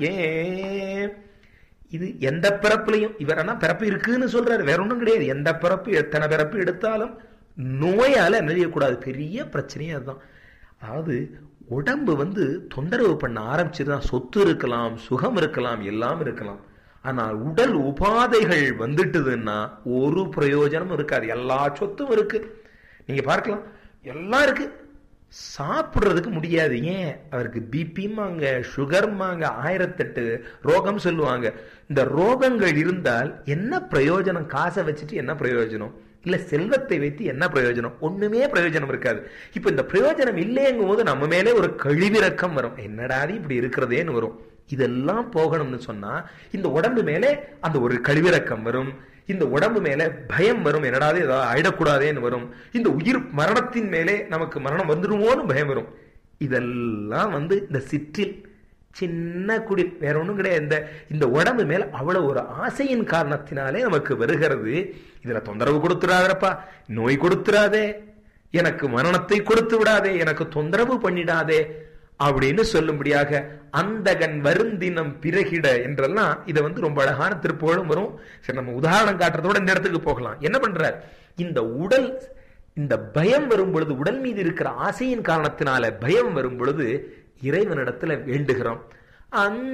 ஏன் இது எந்த பிறப்புலையும் இவர் ஆனா பிறப்பு இருக்குன்னு சொல்றாரு வேற ஒன்றும் கிடையாது எந்த பிறப்பு எத்தனை பிறப்பு எடுத்தாலும் நோயால நெறியக்கூடாது பெரிய பிரச்சனையே அதுதான் அதாவது உடம்பு வந்து தொந்தரவு பண்ண ஆரம்பிச்சிருந்தா சொத்து இருக்கலாம் சுகம் இருக்கலாம் எல்லாம் இருக்கலாம் ஆனால் உடல் உபாதைகள் வந்துட்டுதுன்னா ஒரு பிரயோஜனமும் இருக்காது எல்லா சொத்தும் இருக்கு நீங்க பார்க்கலாம் எல்லாம் இருக்கு சாப்பிடுறதுக்கு முடியாது ஏன் அவருக்கு பிபிமாங்க சுகர்மாங்க ஆயிரத்தெட்டு ரோகம் சொல்லுவாங்க இந்த ரோகங்கள் இருந்தால் என்ன பிரயோஜனம் காசை வச்சுட்டு என்ன பிரயோஜனம் இல்ல செல்வத்தை வைத்து என்ன பிரயோஜனம் ஒண்ணுமே பிரயோஜனம் இருக்காது இப்ப இந்த பிரயோஜனம் இல்லைங்கும் போது நம்ம மேலே ஒரு கழிவிறக்கம் வரும் என்னடாது இப்படி இருக்கிறதேன்னு வரும் இதெல்லாம் போகணும்னு சொன்னா இந்த உடம்பு மேலே அந்த ஒரு கழிவிறக்கம் வரும் இந்த உடம்பு மேல பயம் வரும் என்னடாது ஏதாவது ஆயிடக்கூடாதேன்னு வரும் இந்த உயிர் மரணத்தின் மேலே நமக்கு மரணம் வந்துடுமோன்னு பயம் வரும் இதெல்லாம் வந்து இந்த சிற்றில் சின்ன குடி வேற ஒண்ணும் கிடையாது இந்த இந்த உடம்பு மேல அவ்வளவு ஒரு ஆசையின் காரணத்தினாலே நமக்கு வருகிறது இதுல தொந்தரவு கொடுத்துடாதப்பா நோய் கொடுத்துடாதே எனக்கு மரணத்தை கொடுத்து விடாதே எனக்கு தொந்தரவு பண்ணிடாதே அப்படின்னு சொல்லும்படியாக அந்தகன் வருந்தினம் பிறகிட என்றெல்லாம் இதை வந்து ரொம்ப அழகான திருப்புகழும் வரும் சரி நம்ம உதாரணம் காட்டுறதோட இந்த இடத்துக்கு போகலாம் என்ன பண்றார் இந்த உடல் இந்த பயம் வரும் பொழுது உடல் மீது இருக்கிற ஆசையின் காரணத்தினால பயம் வரும் பொழுது இறைவனிடத்துல வேண்டுகிறோம் அந்த